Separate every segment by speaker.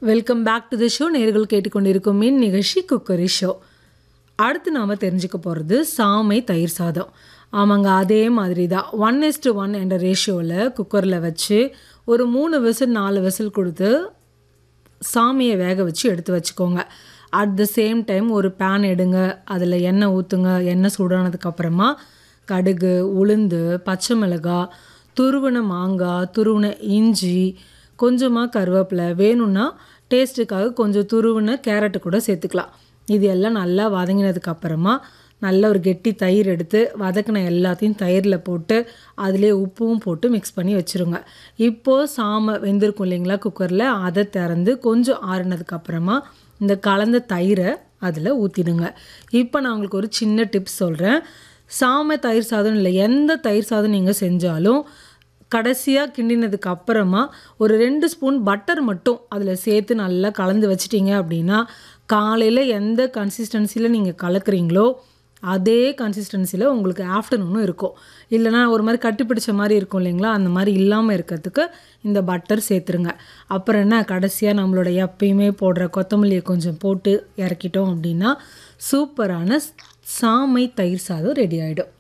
Speaker 1: welcome back to the show நேர்கள் கேட்டுக்கொண்டிருக்கும் மின் நிகழ்ச்சி குக்கரி ஷோ அடுத்து நாம் தெரிஞ்சுக்க போகிறது சாமை தயிர் சாதம் ஆமாங்க அதே மாதிரி தான் ஒன் இஸ்டு ஒன் என்ற ரேஷியோவில் குக்கரில் வச்சு ஒரு மூணு விசில் நாலு விசில் கொடுத்து சாமியை வேக வச்சு எடுத்து வச்சுக்கோங்க அட் த சேம் டைம் ஒரு பேன் எடுங்க அதில் எண்ணெய் ஊற்றுங்க எண்ணெய் சூடானதுக்கப்புறமா கடுகு உளுந்து பச்சை மிளகாய் துருவின மாங்காய் துருவின இஞ்சி கொஞ்சமாக கருவேப்பிலை வேணும்னா டேஸ்ட்டுக்காக கொஞ்சம் துருவின கேரட்டு கூட சேர்த்துக்கலாம் இது எல்லாம் நல்லா வதங்கினதுக்கு அப்புறமா நல்ல ஒரு கெட்டி தயிர் எடுத்து வதக்கின எல்லாத்தையும் தயிரில் போட்டு அதிலே உப்பும் போட்டு மிக்ஸ் பண்ணி வச்சுருங்க இப்போது சாமை வெந்திருக்கும் இல்லைங்களா குக்கரில் அதை திறந்து கொஞ்சம் ஆறுனதுக்கு அப்புறமா இந்த கலந்த தயிரை அதில் ஊற்றிடுங்க இப்போ நான் உங்களுக்கு ஒரு சின்ன டிப்ஸ் சொல்கிறேன் சாமை தயிர் சாதம் இல்லை எந்த தயிர் சாதம் நீங்கள் செஞ்சாலும் கடைசியாக கிண்டினதுக்கு அப்புறமா ஒரு ரெண்டு ஸ்பூன் பட்டர் மட்டும் அதில் சேர்த்து நல்லா கலந்து வச்சிட்டிங்க அப்படின்னா காலையில் எந்த கன்சிஸ்டன்சியில் நீங்கள் கலக்குறீங்களோ அதே கன்சிஸ்டன்சியில் உங்களுக்கு ஆஃப்டர்நூனும் இருக்கும் இல்லைனா ஒரு மாதிரி கட்டி பிடிச்ச மாதிரி இருக்கும் இல்லைங்களா அந்த மாதிரி இல்லாமல் இருக்கிறதுக்கு இந்த பட்டர் சேர்த்துருங்க அப்புறம் என்ன கடைசியாக நம்மளோட எப்பயுமே போடுற கொத்தமல்லியை கொஞ்சம் போட்டு இறக்கிட்டோம் அப்படின்னா சூப்பரான சாமை தயிர் சாதம் ரெடி ஆகிடும்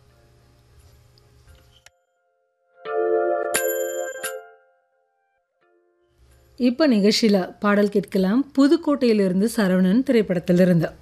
Speaker 1: இப்போ நிகழ்ச்சியில் பாடல் கேட்கலாம் புதுக்கோட்டையிலிருந்து சரவணன் திரைப்படத்திலிருந்து